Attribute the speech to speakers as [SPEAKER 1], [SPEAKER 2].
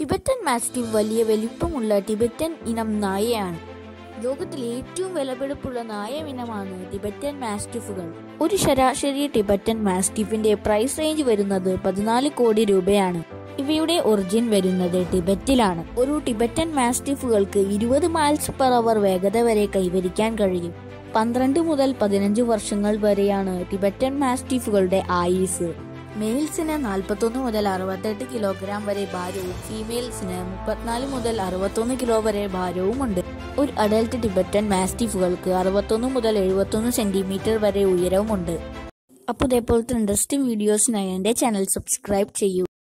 [SPEAKER 1] Tibetan mastiff വലിയ വലിപ്പമുള്ള Tibetan ഇനം നായയാണ് ലോകത്തിലെ ഏറ്റവും വിലപിടിപ്പുള്ള നായ ഇനമാണ് ടിബറ്റൻ മാസ്റ്റിഫുകൾ ഒരു ശരാശരി ടിബറ്റൻ മാസ്റ്റിഫിന്റെ പ്രൈസ് റേഞ്ച് വരുന്നത് പതിനാല് കോടി രൂപയാണ് ഇവയുടെ ഒറിജിൻ വരുന്നത് ടിബറ്റിലാണ് ഒരു ടിബറ്റൻ മാസ്റ്റിഫുകൾക്ക് ഇരുപത് മൈൽസ് പെർ അവർ വേഗത വരെ കൈവരിക്കാൻ കഴിയും പന്ത്രണ്ട് മുതൽ പതിനഞ്ച് വർഷങ്ങൾ വരെയാണ് ടിബറ്റൻ മാസ്റ്റിഫുകളുടെ ആയുസ് മെയിൽസിന് നാൽപ്പത്തൊന്ന് മുതൽ അറുപത്തെട്ട് കിലോഗ്രാം വരെ ഭാരവും ഫീമെയിൽസിന് മുപ്പത്തിനാല് മുതൽ അറുപത്തൊന്ന് കിലോ വരെ ഭാരവുമുണ്ട് ഒരു അഡൽട്ട് ടിബറ്റൻ മാസ്റ്റിഫുകൾക്ക് അറുപത്തൊന്ന് മുതൽ എഴുപത്തൊന്ന് സെന്റിമീറ്റർ വരെ ഉയരവുമുണ്ട് അപ്പോൾ ഇതേപോലത്തെ ഇൻട്രസ്റ്റിംഗ് വീഡിയോസിനായി എൻ്റെ ചാനൽ സബ്സ്ക്രൈബ് ചെയ്യൂ